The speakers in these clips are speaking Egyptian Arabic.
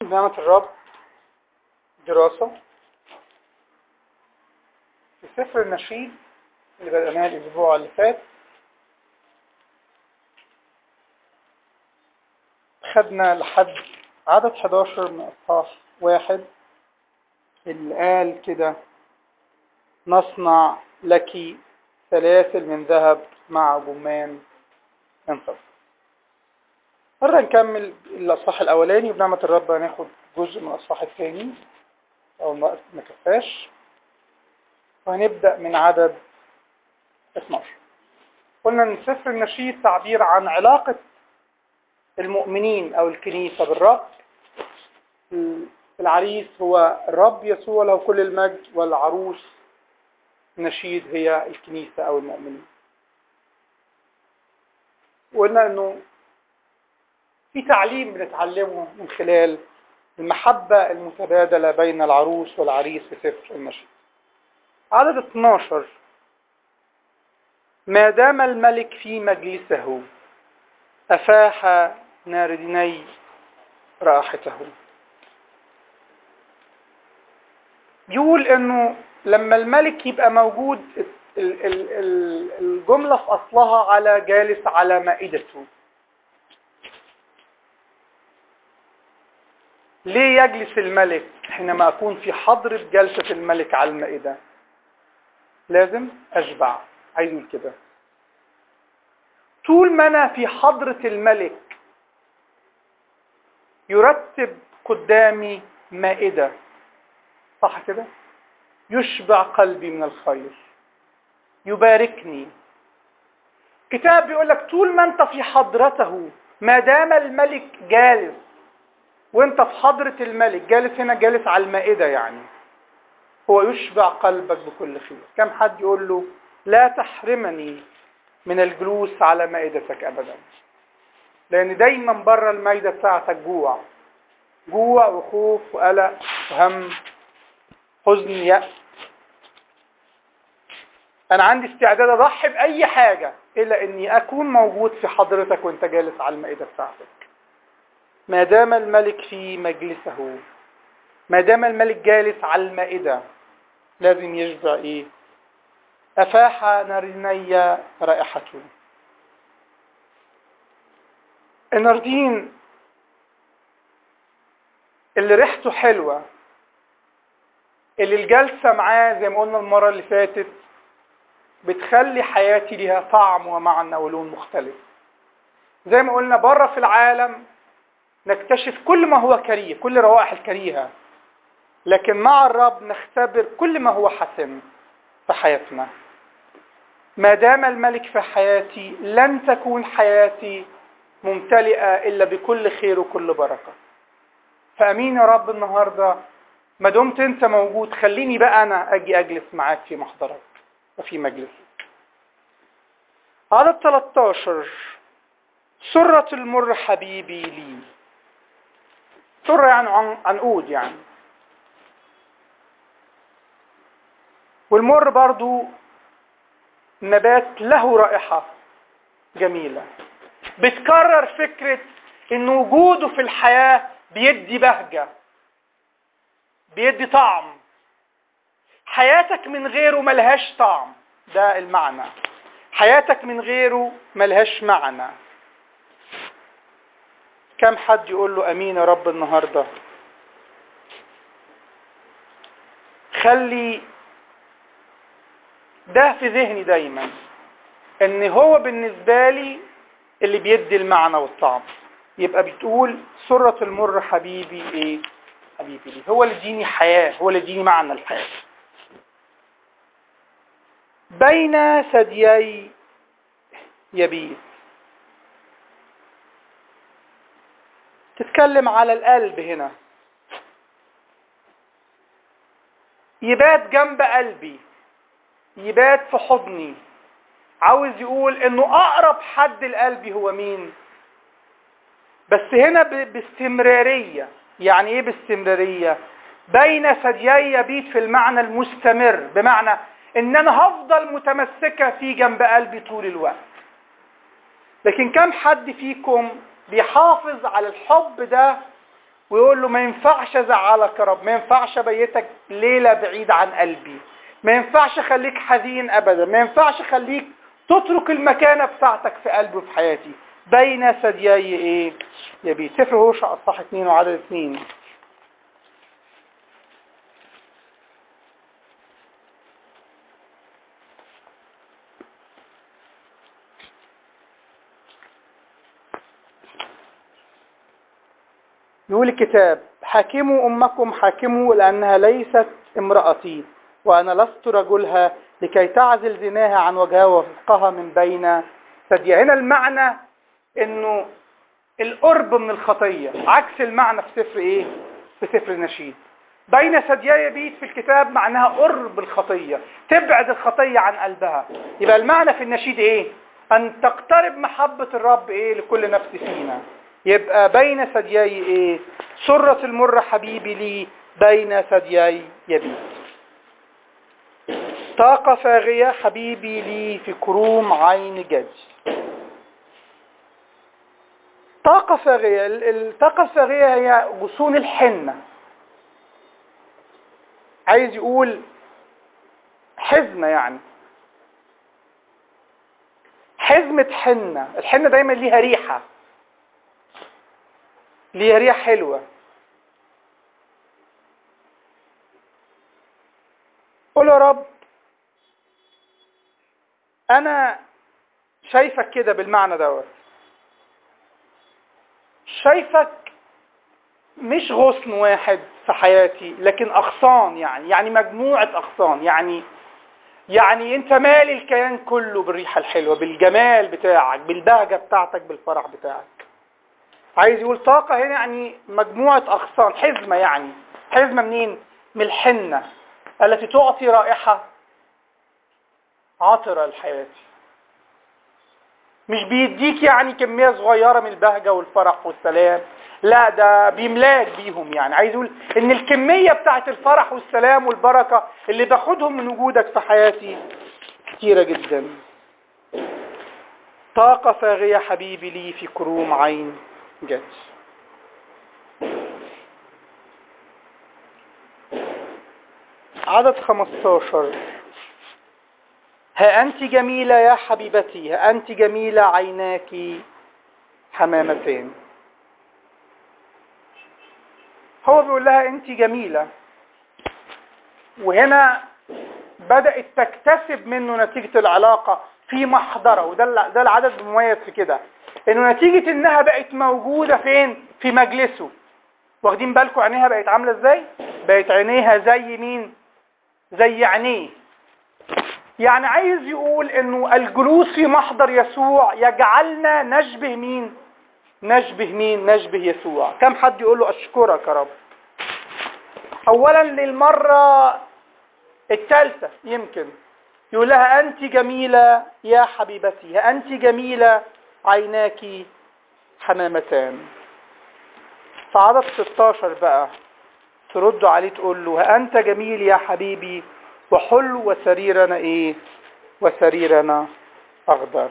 نعمة الرب دراسة في سفر النشيد اللي بدأناه الأسبوع اللي فات خدنا لحد عدد 11 من أصحاح واحد اللي قال كده نصنع لك سلاسل من ذهب مع جمان من فضة مرة نكمل الأصحاح الأولاني بنعمة الرب هناخد جزء من الأصحاح الثاني أو ما كفاش وهنبدأ من عدد 12 قلنا أن سفر النشيد تعبير عن علاقة المؤمنين أو الكنيسة بالرب العريس هو الرب يسوع له كل المجد والعروس نشيد هي الكنيسة أو المؤمنين وقلنا أنه في تعليم بنتعلمه من خلال المحبة المتبادلة بين العروس والعريس في سفر النشيد عدد 12 ما دام الملك في مجلسه أفاح نارديني رائحته يقول انه لما الملك يبقى موجود الجملة في أصلها على جالس على مائدته ليه يجلس الملك حينما أكون في حضرة جلسة الملك على المائدة لازم أشبع عايز يقول كده طول ما أنا في حضرة الملك يرتب قدامي مائدة صح كده يشبع قلبي من الخير يباركني كتاب بيقول لك طول ما انت في حضرته ما دام الملك جالس وانت في حضرة الملك جالس هنا جالس على المائدة يعني هو يشبع قلبك بكل خير كم حد يقول له لا تحرمني من الجلوس على مائدتك ابدا لان دايما بره المائدة بتاعتك جوع جوع وخوف وقلق وهم حزن يأس انا عندي استعداد اضحي باي حاجة الا اني اكون موجود في حضرتك وانت جالس على المائدة بتاعتك ما دام الملك في مجلسه ما دام الملك جالس على المائدة لازم يشبع ايه افاح ناريني رائحته الناردين اللي ريحته حلوة اللي الجلسة معاه زي ما قلنا المرة اللي فاتت بتخلي حياتي ليها طعم ومعنى ولون مختلف زي ما قلنا بره في العالم نكتشف كل ما هو كريه كل روائح الكريهة لكن مع الرب نختبر كل ما هو حسن في حياتنا ما دام الملك في حياتي لن تكون حياتي ممتلئة إلا بكل خير وكل بركة فأمين يا رب النهاردة ما دمت أنت موجود خليني بقى أنا أجي أجلس معاك في محضرك وفي مجلسك عدد 13 سرة المر حبيبي لي سرة يعني عن عنقود يعني والمر برضو نبات له رائحة جميلة بتكرر فكرة ان وجوده في الحياة بيدي بهجة بيدي طعم حياتك من غيره ملهاش طعم ده المعنى حياتك من غيره ملهاش معنى كم حد يقول له امين يا رب النهارده خلي ده في ذهني دايما ان هو بالنسبه لي اللي بيدي المعنى والطعم يبقى بتقول سرة المر حبيبي ايه حبيبي ليه هو اللي يديني حياة هو اللي يديني معنى الحياة بين ثديي يبيت تتكلم على القلب هنا يبات جنب قلبي يبات في حضني عاوز يقول انه اقرب حد لقلبي هو مين بس هنا باستمرارية يعني ايه باستمرارية بين ثديي يبيت في المعنى المستمر بمعنى ان انا هفضل متمسكة في جنب قلبي طول الوقت لكن كم حد فيكم بيحافظ على الحب ده ويقول له ما ينفعش ازعلك يا رب ما ينفعش ابيتك ليله بعيد عن قلبي ما ينفعش اخليك حزين ابدا ما ينفعش اخليك تترك المكانه بتاعتك في قلبي وفي حياتي بين ثديي ايه يبيت سفر هوشع اصحاح 2 وعدد 2 يقول الكتاب حاكموا أمكم حاكموا لأنها ليست امرأتي وأنا لست رجلها لكي تعزل زناها عن وجهها وفقها من بين ثديها هنا المعنى انه القرب من الخطية عكس المعنى في سفر ايه في سفر النشيد بين ثديي بيت في الكتاب معناها قرب الخطية تبعد الخطية عن قلبها يبقى المعنى في النشيد ايه ان تقترب محبة الرب ايه لكل نفس فينا يبقى بين ثديي ايه سرة المر حبيبي لي بين ثديي يبيت طاقة فاغية حبيبي لي في كروم عين جد طاقة فاغية الطاقة الفاغية هي غصون الحنة عايز يقول حزمة يعني حزمة حنة الحنة دايما ليها ريحة ليها ريحة حلوة قول يا رب انا شايفك كده بالمعنى دوت شايفك مش غصن واحد في حياتي لكن اغصان يعني يعني مجموعة اغصان يعني يعني انت مالي الكيان كله بالريحة الحلوة بالجمال بتاعك بالبهجة بتاعتك بالفرح بتاعك عايز يقول طاقة هنا يعني مجموعة اغصان حزمة يعني حزمة منين من الحنة التي تعطي رائحة عطرة لحياتي مش بيديك يعني كمية صغيرة من البهجة والفرح والسلام لا ده بيملاك بيهم يعني عايز يقول ان الكمية بتاعت الفرح والسلام والبركة اللي باخدهم من وجودك في حياتي كتيرة جدا طاقة فاغية حبيبي لي في كروم عين جد عدد 15 ها أنت جميلة يا حبيبتي ها أنت جميلة عيناك حمامتين هو بيقول لها أنت جميلة وهنا بدأت تكتسب منه نتيجة العلاقة في محضره وده ده العدد المميز في كده انه نتيجة انها بقت موجودة فين في مجلسه واخدين بالكم عينيها بقت عاملة ازاي بقت عينيها زي مين زي عينيه يعني عايز يقول انه الجلوس في محضر يسوع يجعلنا نشبه مين نشبه مين نشبه يسوع كم حد يقول له اشكرك يا رب اولا للمرة الثالثة يمكن يقول لها انت جميلة يا حبيبتي انت جميلة عيناك حمامتان في عدد 16 بقى ترد عليه تقول له أنت جميل يا حبيبي وحلو وسريرنا إيه وسريرنا أخضر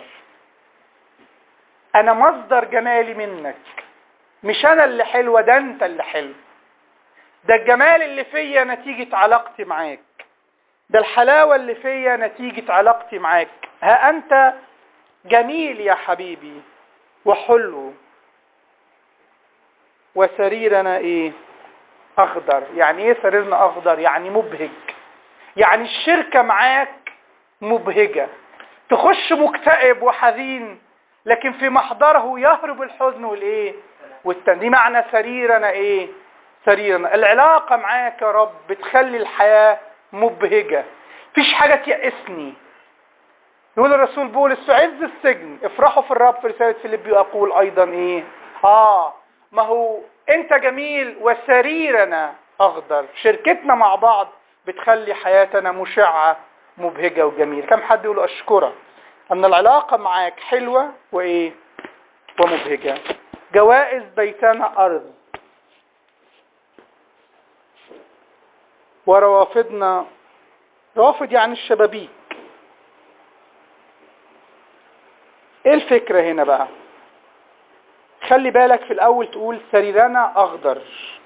أنا مصدر جمالي منك مش أنا اللي حلوة ده أنت اللي حلو ده الجمال اللي فيا نتيجة علاقتي معاك ده الحلاوة اللي فيا نتيجة علاقتي معاك ها أنت جميل يا حبيبي وحلو وسريرنا ايه اخضر يعني ايه سريرنا اخضر يعني مبهج يعني الشركة معاك مبهجة تخش مكتئب وحزين لكن في محضره يهرب الحزن والايه والتن دي معنى سريرنا ايه سريرنا العلاقة معاك يا رب بتخلي الحياة مبهجة فيش حاجة تيأسني يقول الرسول بولس في عز السجن افرحوا في الرب في رسالة فيليبي أقول أيضا إيه آه ما هو أنت جميل وسريرنا أخضر شركتنا مع بعض بتخلي حياتنا مشعة مبهجة وجميلة كم حد يقول أشكرك أن العلاقة معاك حلوة وإيه ومبهجة جوائز بيتنا أرض وروافدنا روافد يعني الشبابيك ايه الفكرة هنا بقى خلي بالك في الاول تقول سريرنا اخضر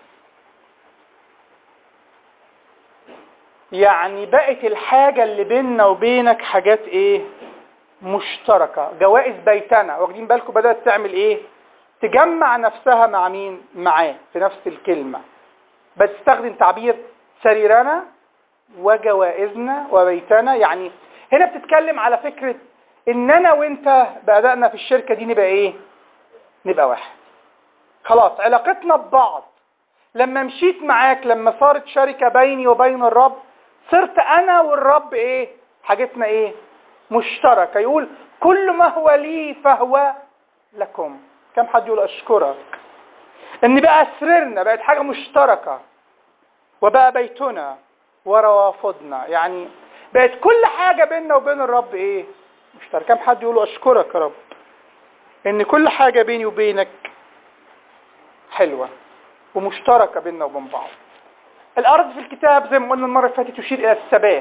يعني بقت الحاجة اللي بيننا وبينك حاجات ايه مشتركة جوائز بيتنا واخدين بالكم بدأت تعمل ايه تجمع نفسها مع مين معاه في نفس الكلمة بس تستخدم تعبير سريرنا وجوائزنا وبيتنا يعني هنا بتتكلم على فكرة ان انا وانت بأدائنا في الشركة دي نبقى ايه نبقى واحد خلاص علاقتنا ببعض لما مشيت معاك لما صارت شركة بيني وبين الرب صرت انا والرب ايه حاجتنا ايه مشتركة يقول كل ما هو لي فهو لكم كم حد يقول اشكرك ان بقى سررنا بقت حاجة مشتركة وبقى بيتنا وروافضنا يعني بقت كل حاجة بيننا وبين الرب ايه مشترك كم حد يقول اشكرك يا رب ان كل حاجة بيني وبينك حلوة ومشتركة بيننا وبين بعض الارض في الكتاب زي ما قلنا المرة اللي فاتت تشير الى الثبات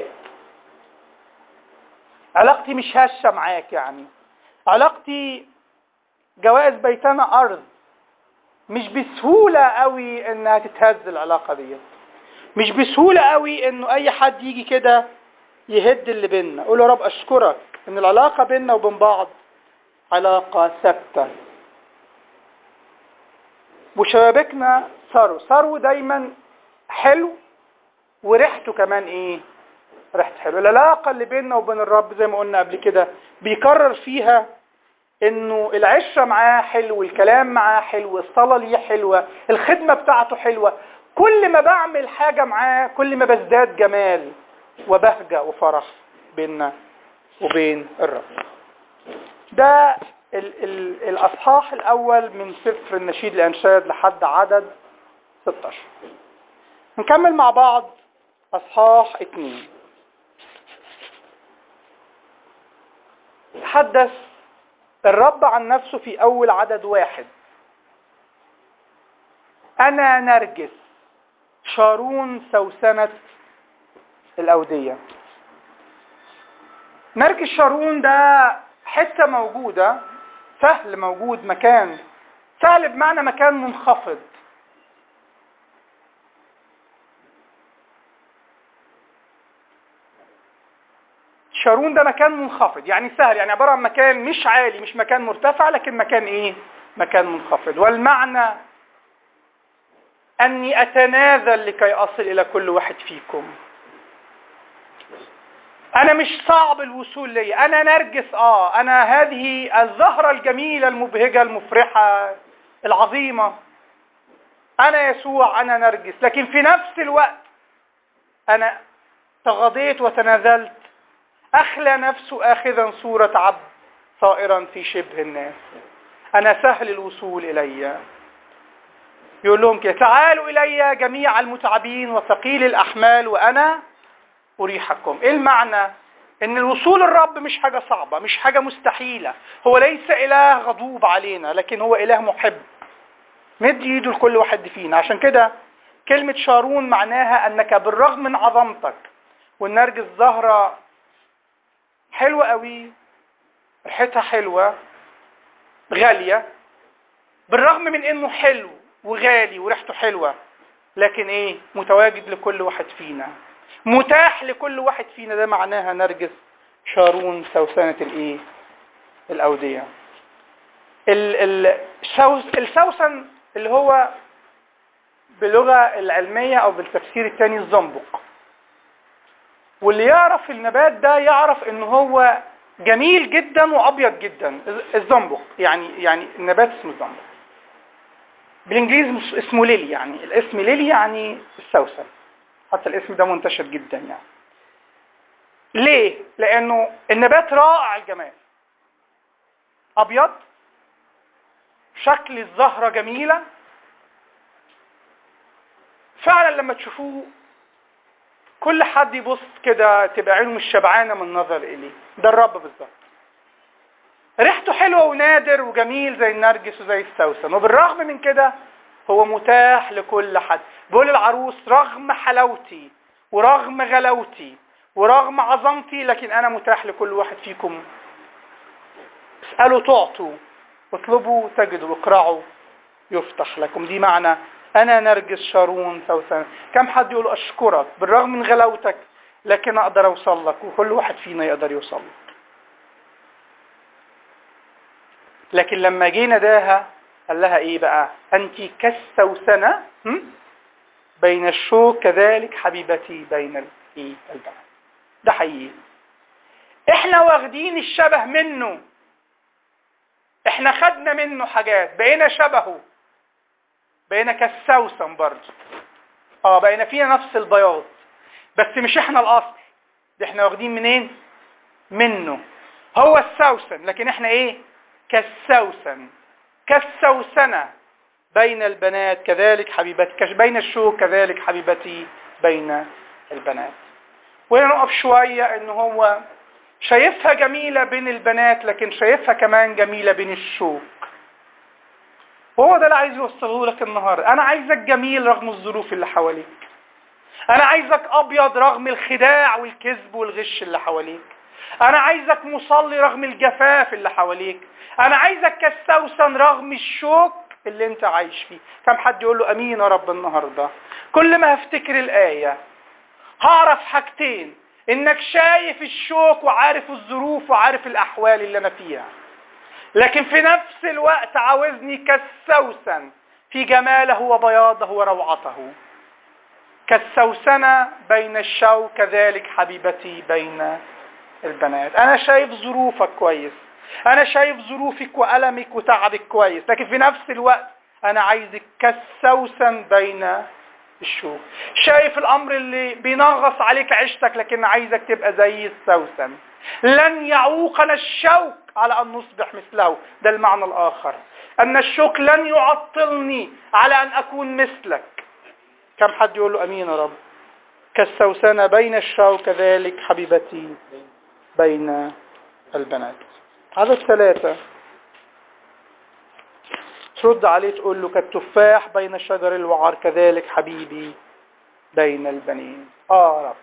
علاقتي مش هشة معاك يعني علاقتي جوائز بيتنا ارض مش بسهولة قوي انها تتهز العلاقة ديت مش بسهولة قوي انه اي حد يجي كده يهد اللي بيننا اقول يا رب اشكرك ان العلاقة بيننا وبين بعض علاقة ثابتة وشبابكنا ثرو ثرو دايما حلو وريحته كمان ايه ريحته حلو العلاقة اللي بيننا وبين الرب زي ما قلنا قبل كده بيكرر فيها انه العشرة معاه حلو الكلام معاه حلو الصلاة ليه حلوة الخدمة بتاعته حلوة كل ما بعمل حاجة معاه كل ما بزداد جمال وبهجة وفرح بيننا وبين الرب ده ال ال الأصحاح الأول من سفر النشيد الأنشاد لحد عدد 16 نكمل مع بعض أصحاح اتنين تحدث الرب عن نفسه في أول عدد واحد أنا نرجس شارون سوسنة الأودية نرجس شارون ده حتة موجودة سهل موجود مكان سهل بمعنى مكان منخفض شارون ده مكان منخفض يعني سهل يعني عبارة عن مكان مش عالي مش مكان مرتفع لكن مكان ايه مكان منخفض والمعنى اني اتنازل لكي اصل الى كل واحد فيكم انا مش صعب الوصول لي انا نرجس اه انا هذه الزهرة الجميلة المبهجة المفرحة العظيمة انا يسوع انا نرجس لكن في نفس الوقت انا تغاضيت وتنازلت اخلى نفسه اخذا صورة عبد صائرا في شبه الناس انا سهل الوصول الي يقول لهم كده تعالوا الي جميع المتعبين وثقيل الاحمال وانا اريحكم ايه المعنى ان الوصول الرب مش حاجة صعبة مش حاجة مستحيلة هو ليس اله غضوب علينا لكن هو اله محب مد ايده لكل واحد فينا عشان كده كلمة شارون معناها انك بالرغم من عظمتك والنرجس زهرة حلوة قوي ريحتها حلوة غالية بالرغم من انه حلو وغالي وريحته حلوة لكن ايه متواجد لكل واحد فينا متاح لكل واحد فينا ده معناها نرجس شارون سوسنة الايه الاودية ال ال السوسن اللي هو باللغة العلمية او بالتفسير الثاني الزنبق واللي يعرف النبات ده يعرف ان هو جميل جدا وابيض جدا الزنبق يعني يعني النبات اسمه الزنبق بالانجليزي اسمه ليلي يعني الاسم ليلي يعني السوسن حتى الاسم ده منتشر جدا يعني ليه لانه النبات رائع الجمال ابيض شكل الزهرة جميلة فعلا لما تشوفوه كل حد يبص كده تبقى عينه مش شبعانه من النظر اليه ده الرب بالظبط ريحته حلوه ونادر وجميل زي النرجس وزي السوسن وبالرغم من كده هو متاح لكل حد بيقول العروس رغم حلاوتي ورغم غلاوتي ورغم عظمتي لكن انا متاح لكل واحد فيكم اسالوا تعطوا اطلبوا تجدوا اقرعوا يفتح لكم دي معنى انا نرجس شارون سوسن كم حد يقول اشكرك بالرغم من غلاوتك لكن اقدر اوصل لك وكل واحد فينا يقدر يوصل لك لكن لما جه ناداها قال لها ايه بقى انت كالسوسنة بين الشوك كذلك حبيبتي بين الايه البنات ده حقيقي احنا واخدين الشبه منه احنا خدنا منه حاجات بقينا شبهه بقينا كالسوسن برضه اه بقينا فينا نفس البياض بس مش احنا الاصل ده احنا واخدين منين منه هو السوسن لكن احنا ايه كالسوسن كالسوسنة بين البنات كذلك حبيبتي بين الشوك كذلك حبيبتي بين البنات وهنا نقف شوية ان هو شايفها جميلة بين البنات لكن شايفها كمان جميلة بين الشوك وهو ده اللي عايز يوصله لك النهاردة انا عايزك جميل رغم الظروف اللي حواليك انا عايزك ابيض رغم الخداع والكذب والغش اللي حواليك انا عايزك مصلي رغم الجفاف اللي حواليك انا عايزك كالسوسن رغم الشوك اللي انت عايش فيه كم حد يقول له امين يا رب النهاردة كل ما هفتكر الاية هعرف حاجتين انك شايف الشوك وعارف الظروف وعارف الاحوال اللي انا فيها لكن في نفس الوقت عاوزني كالسوسن في جماله وبياضه وروعته كالسوسنة بين الشوك كذلك حبيبتي بين البنات انا شايف ظروفك كويس انا شايف ظروفك والمك وتعبك كويس لكن في نفس الوقت انا عايزك كالسوسن بين الشوك شايف الامر اللي بينغص عليك عيشتك لكن عايزك تبقى زي السوسن لن يعوقنا الشوك على ان نصبح مثله ده المعنى الاخر ان الشوك لن يعطلني على ان اكون مثلك كم حد يقول له امين يا رب كالسوسنة بين الشوك كذلك حبيبتي بين البنات هذا الثلاثة ترد عليه تقول له كالتفاح بين شجر الوعر كذلك حبيبي بين البنين آه رب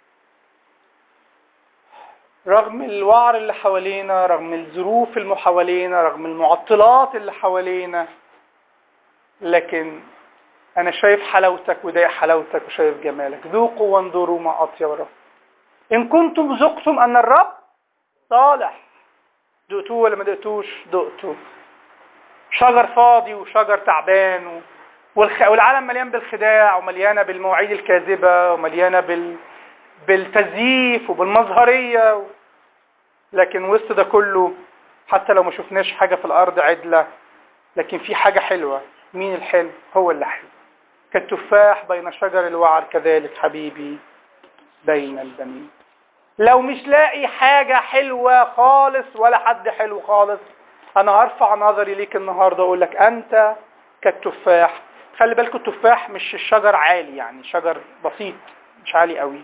رغم الوعر اللي حوالينا رغم الظروف اللي حوالينا رغم المعطلات اللي حوالينا لكن أنا شايف حلاوتك وده حلاوتك وشايف جمالك ذوقوا وانظروا ما أطيب الرب إن كنتم ذقتم أن الرب صالح دقتوه ولا ما دقتوش دقتوه شجر فاضي وشجر تعبان و... والخ... والعالم مليان بالخداع ومليانة بالمواعيد الكاذبة ومليانة بال... بالتزييف وبالمظهرية و... لكن وسط ده كله حتى لو ما شفناش حاجة في الأرض عدلة لكن في حاجة حلوة مين الحلو هو اللي حلو كالتفاح بين شجر الوعر كذلك حبيبي بين البنين لو مش لاقي حاجة حلوة خالص ولا حد حلو خالص انا هرفع نظري ليك النهاردة اقول لك انت كالتفاح خلي بالكم التفاح مش الشجر عالي يعني شجر بسيط مش عالي قوي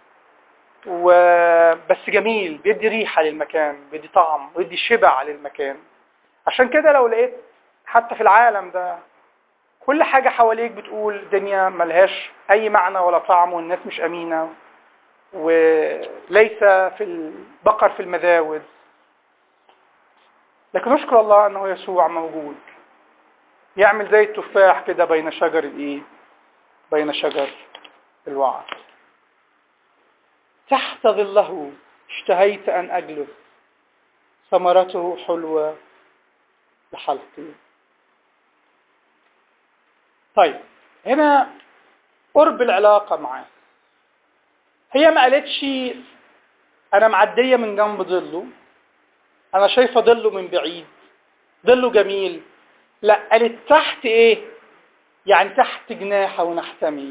وبس جميل بيدي ريحة للمكان بيدي طعم بيدي شبع للمكان عشان كده لو لقيت حتى في العالم ده كل حاجة حواليك بتقول الدنيا ملهاش أي معنى ولا طعم والناس مش أمينة وليس في البقر في المذاود لكن نشكر الله أنه يسوع موجود يعمل زي التفاح كده بين شجر الإيه بين شجر الوعر تحت ظله اشتهيت أن أجلس ثمرته حلوة لحلقي طيب هنا قرب العلاقة معاه هي ما قالتش انا معدية من جنب ظله انا شايفة ظله من بعيد ظله جميل لا قالت تحت ايه يعني تحت جناحه ونحتمي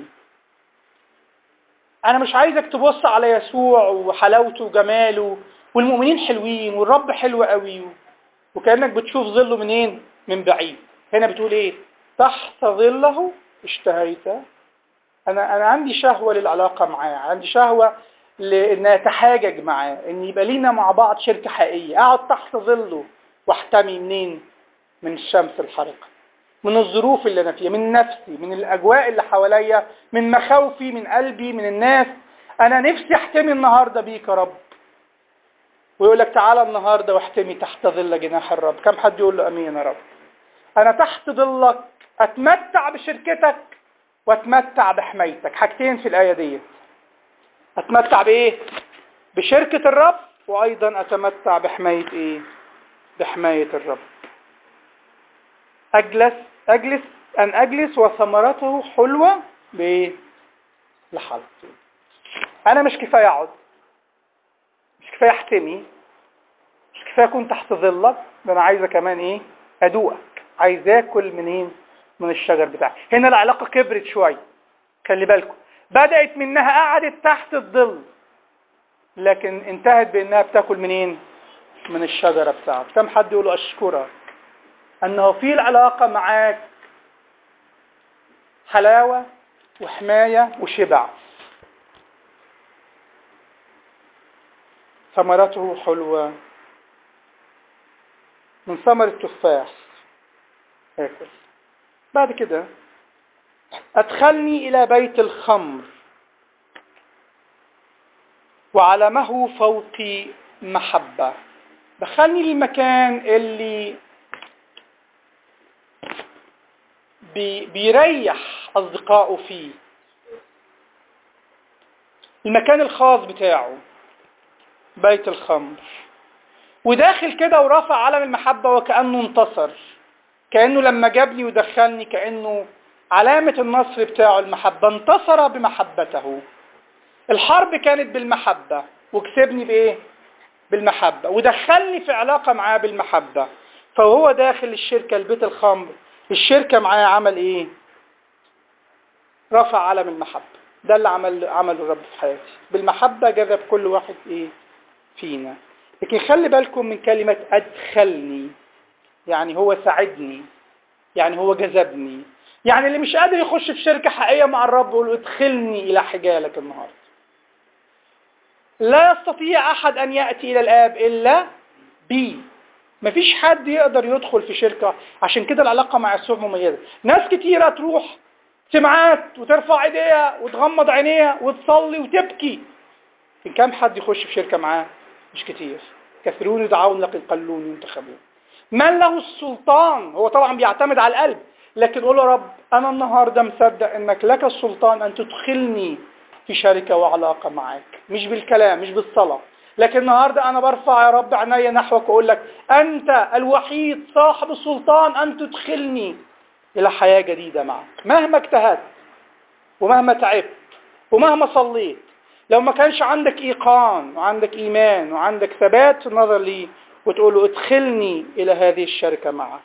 انا مش عايزك تبص على يسوع وحلاوته وجماله والمؤمنين حلوين والرب حلو قوي وكأنك بتشوف ظله منين من بعيد هنا بتقول ايه تحت ظله اشتهيت انا انا عندي شهوه للعلاقه معاه عندي شهوه لان اتحاجج معاه ان يبقى لينا مع بعض شركه حقيقيه اقعد تحت ظله واحتمي منين من الشمس الحارقه من الظروف اللي انا فيها من نفسي من الاجواء اللي حواليا من مخاوفي من قلبي من الناس انا نفسي احتمي النهارده بيك يا رب ويقول لك تعالى النهارده واحتمي تحت ظل جناح الرب كم حد يقول له امين يا رب انا تحت ظلك اتمتع بشركتك واتمتع بحمايتك حاجتين في الايه دي اتمتع بايه بشركه الرب وايضا اتمتع بحمايه ايه بحمايه الرب اجلس اجلس ان اجلس وثمرته حلوه بايه لحظ انا مش كفايه اقعد مش كفايه احتمي مش كفايه اكون تحت ظلك ده انا عايزه كمان ايه ادوقك عايز اكل منين من الشجر بتاعك هنا العلاقه كبرت شويه خلي بالكم بدات منها قعدت تحت الظل لكن انتهت بانها بتاكل منين من الشجره بتاعك كم حد يقول اشكرك انه في العلاقه معاك حلاوه وحمايه وشبع ثمرته حلوة من ثمر التفاح آكل بعد كده أدخلني إلى بيت الخمر وعلمه فوقي محبة دخلني للمكان اللي بي بيريح أصدقائه فيه المكان الخاص بتاعه بيت الخمر وداخل كده ورفع علم المحبة وكأنه انتصر كأنه لما جابني ودخلني كأنه علامة النصر بتاعه المحبة انتصر بمحبته الحرب كانت بالمحبة وكسبني بإيه؟ بالمحبة ودخلني في علاقة معاه بالمحبة فهو داخل الشركة البيت الخمر الشركة معاه عمل إيه؟ رفع علم المحبة ده اللي عمل عمله الرب في حياتي بالمحبة جذب كل واحد إيه؟ فينا لكن خلي بالكم من كلمة أدخلني يعني هو ساعدني يعني هو جذبني يعني اللي مش قادر يخش في شركة حقيقية مع الرب يقول ادخلني إلى حجالك النهاردة لا يستطيع أحد أن يأتي إلى الآب إلا بي مفيش حد يقدر يدخل في شركة عشان كده العلاقة مع يسوع مميزة ناس كتيرة تروح سمعات وترفع ايديها وتغمض عينيها وتصلي وتبكي لكن كم حد يخش في شركة معاه مش كتير كثيرون يدعون لكن قلون ينتخبون من له السلطان هو طبعا بيعتمد على القلب لكن قول يا رب انا النهارده مصدق انك لك السلطان ان تدخلني في شركه وعلاقه معاك مش بالكلام مش بالصلاه لكن النهارده انا برفع يا رب عيني نحوك واقول لك انت الوحيد صاحب السلطان ان تدخلني الى حياه جديده معك مهما اجتهدت ومهما تعبت ومهما صليت لو ما كانش عندك ايقان وعندك ايمان وعندك ثبات في النظر لي وتقول له ادخلني الى هذه الشركه معك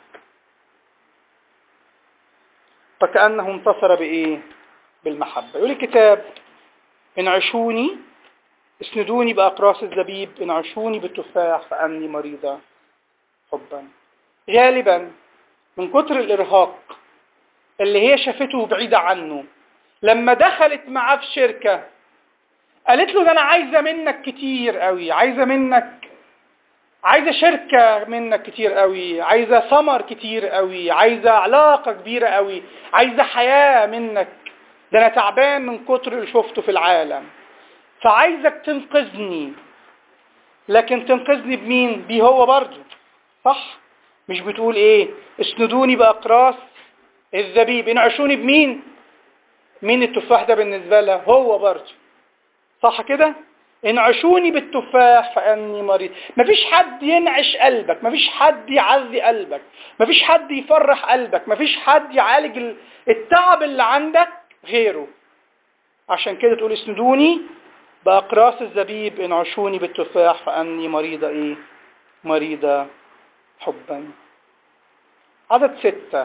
فكانه انتصر بايه بالمحبه يقول الكتاب انعشوني اسندوني باقراص الزبيب انعشوني بالتفاح فاني مريضه حبا غالبا من كتر الارهاق اللي هي شافته بعيده عنه لما دخلت معاه في شركه قالت له ده انا عايزه منك كتير قوي عايزه منك عايزه شركه منك كتير قوي عايزه ثمر كتير قوي عايزه علاقه كبيره قوي عايزه حياه منك ده انا تعبان من كتر اللي شفته في العالم فعايزك تنقذني لكن تنقذني بمين بيه هو برضه صح مش بتقول ايه اسندوني باقراص الزبيب انعشوني بمين مين التفاح ده بالنسبه لها هو برضه صح كده انعشوني بالتفاح فاني مريض مفيش حد ينعش قلبك مفيش حد يعزي قلبك مفيش حد يفرح قلبك مفيش حد يعالج التعب اللي عندك غيره عشان كده تقول اسندوني بأقراص الزبيب انعشوني بالتفاح فأني مريضة ايه مريضة حبا عدد ستة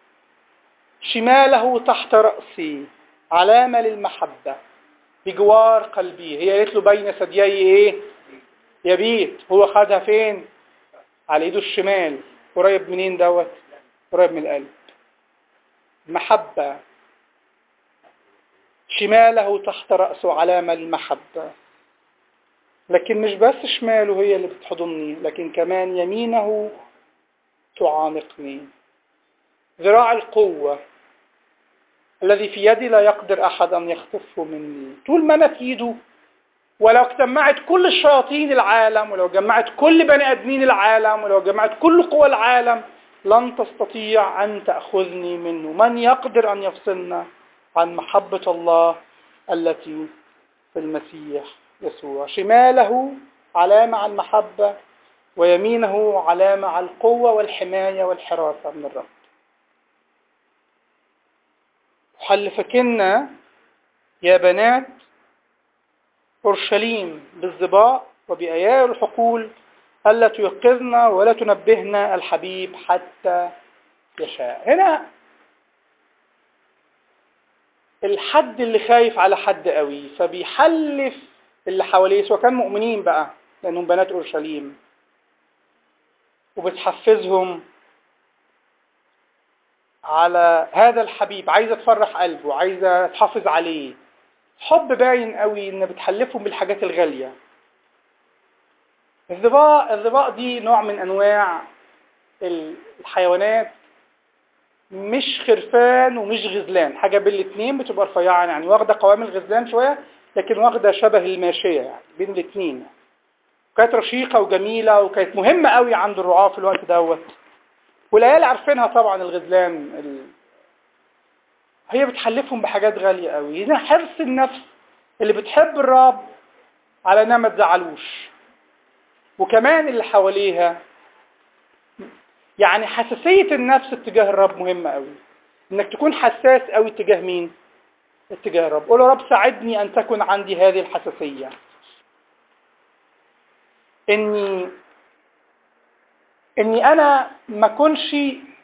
شماله تحت رأسي علامة للمحبة بجوار قلبي هي قالت له بين ثديي ايه يبيت هو خدها فين على ايده الشمال قريب منين دوت قريب من القلب محبة شماله تحت رأسه علامة المحبة لكن مش بس شماله هي اللي بتحضني لكن كمان يمينه تعانقني ذراع القوة الذي في يدي لا يقدر أحد أن يخطفه مني طول ما أنا في إيده ولو اجتمعت كل الشياطين العالم ولو جمعت كل بني ادمين العالم ولو جمعت كل قوى العالم لن تستطيع ان تاخذني منه من يقدر ان يفصلنا عن محبه الله التي في المسيح يسوع شماله علامه على المحبه ويمينه علامه على القوه والحمايه والحراسه من الرب حلفكن يا بنات أورشليم بالظباء وبآيات الحقول ألا تيقظن ولا تنبهن الحبيب حتى يشاء هنا الحد اللي خايف على حد قوي فبيحلف اللي حواليه سواء كان مؤمنين بقى لأنهم بنات أورشليم وبتحفزهم على هذا الحبيب عايزة تفرح قلبه عايزة تحافظ عليه حب باين قوي ان بتحلفهم بالحاجات الغالية الظباء الظباء دي نوع من انواع الحيوانات مش خرفان ومش غزلان حاجة بين الاثنين بتبقى رفيعة يعني واخدة قوام الغزلان شوية لكن واخدة شبه الماشية يعني بين الاثنين يعني. كانت رشيقة وجميلة وكانت مهمة قوي عند الرعاة في الوقت دوت والعيال عارفينها طبعا الغزلان ال... هي بتحلفهم بحاجات غالية قوي هنا حرص النفس اللي بتحب الرب على انها ما تزعلوش وكمان اللي حواليها يعني حساسية النفس اتجاه الرب مهمة قوي انك تكون حساس قوي اتجاه مين اتجاه الرب قول يا رب ساعدني ان تكن عندي هذه الحساسية اني اني انا ما كنش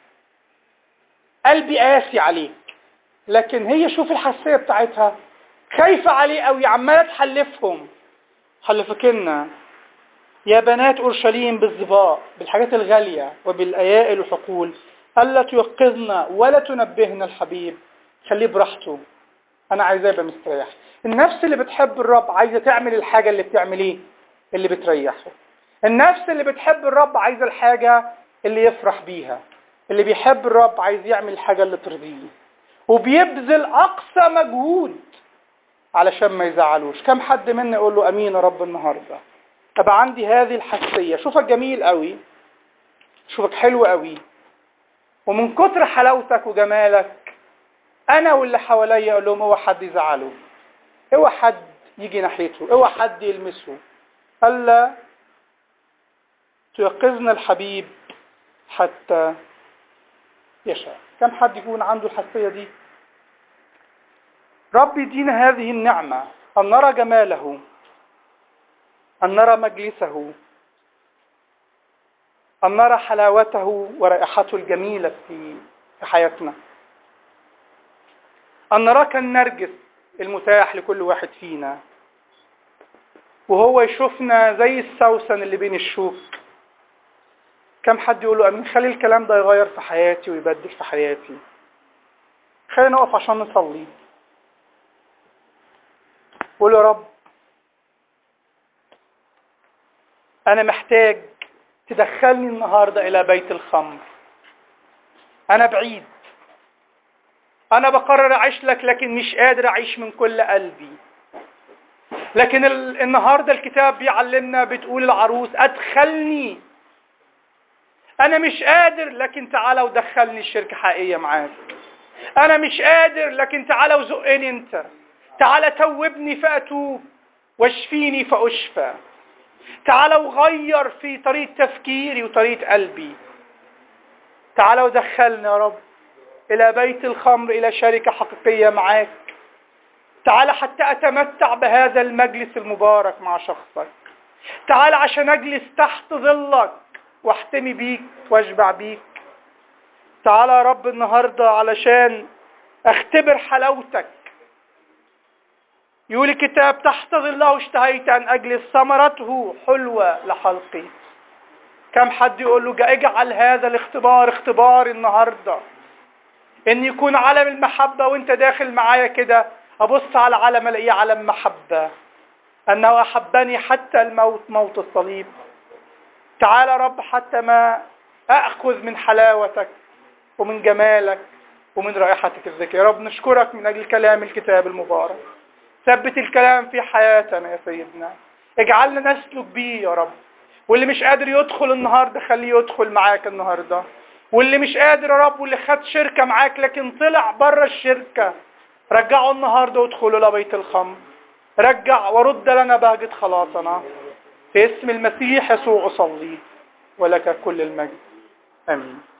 قلبي قاسي عليك لكن هي شوف الحساسيه بتاعتها خايفه عليه قوي عماله تحلفهم حلفكنا يا بنات اورشليم بالظباء بالحاجات الغاليه وبالايائل والحقول الا تيقظنا ولا تنبهنا الحبيب خليه براحته انا عايزاه يبقى مستريح النفس اللي بتحب الرب عايزه تعمل الحاجه اللي بتعمل ايه اللي بتريحه النفس اللي بتحب الرب عايزه الحاجه اللي يفرح بيها اللي بيحب الرب عايز يعمل الحاجه اللي ترضيه وبيبذل اقصى مجهود علشان ما يزعلوش كم حد منا يقول له امين يا رب النهارده ابقى عندي هذه الحساسيه شوفك جميل قوي شوفك حلو قوي ومن كتر حلاوتك وجمالك انا واللي حواليا اقول لهم اوعى حد يزعله اوعى حد يجي ناحيته اوعى حد يلمسه الا تيقظنا الحبيب حتى يشاء كم حد يكون عنده الحساسية دي رب يدينا هذه النعمة أن نرى جماله أن نرى مجلسه أن نرى حلاوته ورائحته الجميلة في في حياتنا أن نراه كالنرجس المتاح لكل واحد فينا وهو يشوفنا زي السوسن اللي بين الشوك كم حد يقول له امين خلي الكلام ده يغير في حياتي ويبدل في حياتي خلينا نقف عشان نصلي قول يا رب انا محتاج تدخلني النهارده الى بيت الخمر انا بعيد انا بقرر اعيش لك لكن مش قادر اعيش من كل قلبي لكن ال... النهارده الكتاب بيعلمنا بتقول العروس ادخلني انا مش قادر لكن تعالى ودخلني الشركة حقيقية معاك انا مش قادر لكن تعالى وزقني انت تعالى توبني فاتوب واشفيني فاشفى تعالى وغير في طريقة تفكيري وطريقة قلبي تعالى ودخلني يا رب الى بيت الخمر الى شركة حقيقية معاك تعالى حتى اتمتع بهذا المجلس المبارك مع شخصك تعالى عشان اجلس تحت ظلك واحتمي بيك واشبع بيك تعالى يا رب النهاردة علشان اختبر حلاوتك يقول الكتاب تحت ظله اشتهيت ان اجلس ثمرته حلوة لحلقي كم حد يقول له اجعل هذا الاختبار اختبار النهاردة ان يكون علم المحبة وانت داخل معايا كده ابص على علم الاقيه علم محبة انه احبني حتى الموت موت الصليب تعالى رب حتى ما أخذ من حلاوتك ومن جمالك ومن رائحتك الذكية يا رب نشكرك من أجل كلام الكتاب المبارك ثبت الكلام في حياتنا يا سيدنا اجعلنا نسلك بيه يا رب واللي مش قادر يدخل النهاردة خليه يدخل معاك النهاردة واللي مش قادر يا رب واللي خد شركة معاك لكن طلع بره الشركة رجعوا النهاردة وادخلوا لبيت الخمر رجع ورد لنا بهجة خلاصنا في اسم المسيح يسوع أصلي ولك كل المجد آمين